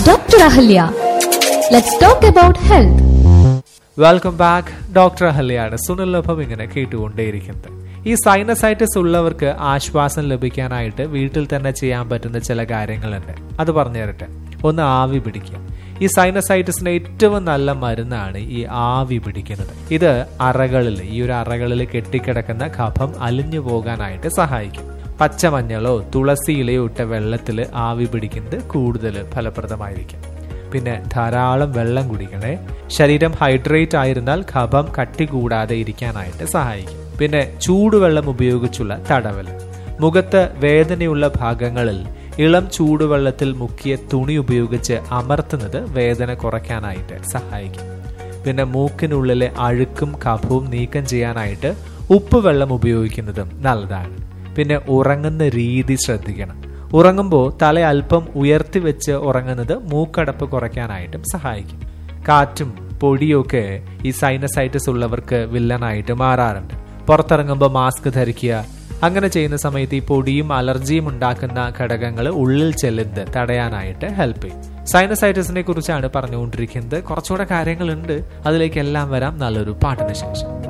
Dr. Ahalya. Let's talk about health. Welcome back doctor അഹല്യാണ് സുനിലൊപ്പം ഇങ്ങനെ കേട്ടുകൊണ്ടേയിരിക്കുന്നത് ഈ സൈനസൈറ്റിസ് ഉള്ളവർക്ക് ആശ്വാസം ലഭിക്കാനായിട്ട് വീട്ടിൽ തന്നെ ചെയ്യാൻ പറ്റുന്ന ചില കാര്യങ്ങളുണ്ട് അത് പറഞ്ഞു തരട്ടെ ഒന്ന് ആവി പിടിക്കുക ഈ സൈനസൈറ്റിസിന് ഏറ്റവും നല്ല മരുന്നാണ് ഈ ആവി പിടിക്കുന്നത് ഇത് അറകളിൽ ഈ ഒരു അറകളിൽ കെട്ടിക്കിടക്കുന്ന കഫം അലിഞ്ഞു പോകാനായിട്ട് സഹായിക്കും പച്ചമഞ്ഞളോ തുളസിയിലയോ ഇട്ട വെള്ളത്തിൽ ആവി പിടിക്കുന്നത് കൂടുതൽ ഫലപ്രദമായിരിക്കും പിന്നെ ധാരാളം വെള്ളം കുടിക്കണേ ശരീരം ഹൈഡ്രേറ്റ് ആയിരുന്നാൽ കഫം കട്ടി കൂടാതെ ഇരിക്കാനായിട്ട് സഹായിക്കും പിന്നെ ചൂടുവെള്ളം ഉപയോഗിച്ചുള്ള തടവൽ മുഖത്ത് വേദനയുള്ള ഭാഗങ്ങളിൽ ഇളം ചൂടുവെള്ളത്തിൽ മുക്കിയ തുണി ഉപയോഗിച്ച് അമർത്തുന്നത് വേദന കുറയ്ക്കാനായിട്ട് സഹായിക്കും പിന്നെ മൂക്കിനുള്ളിലെ അഴുക്കും കഫവും നീക്കം ചെയ്യാനായിട്ട് ഉപ്പ് വെള്ളം ഉപയോഗിക്കുന്നതും നല്ലതാണ് പിന്നെ ഉറങ്ങുന്ന രീതി ശ്രദ്ധിക്കണം ഉറങ്ങുമ്പോൾ തല അല്പം ഉയർത്തി വെച്ച് ഉറങ്ങുന്നത് മൂക്കടപ്പ് കുറയ്ക്കാനായിട്ടും സഹായിക്കും കാറ്റും പൊടിയൊക്കെ ഈ സൈനസൈറ്റിസ് ഉള്ളവർക്ക് വില്ലനായിട്ട് മാറാറുണ്ട് പുറത്തിറങ്ങുമ്പോൾ മാസ്ക് ധരിക്കുക അങ്ങനെ ചെയ്യുന്ന സമയത്ത് ഈ പൊടിയും അലർജിയും ഉണ്ടാക്കുന്ന ഘടകങ്ങൾ ഉള്ളിൽ ചെല്ലുന്നത് തടയാനായിട്ട് ഹെൽപ്പ് ചെയ്യും സൈനസൈറ്റിസിനെ കുറിച്ചാണ് പറഞ്ഞുകൊണ്ടിരിക്കുന്നത് കുറച്ചുകൂടെ കാര്യങ്ങളുണ്ട് അതിലേക്കെല്ലാം വരാം നല്ലൊരു പാട്ടിന് ശേഷം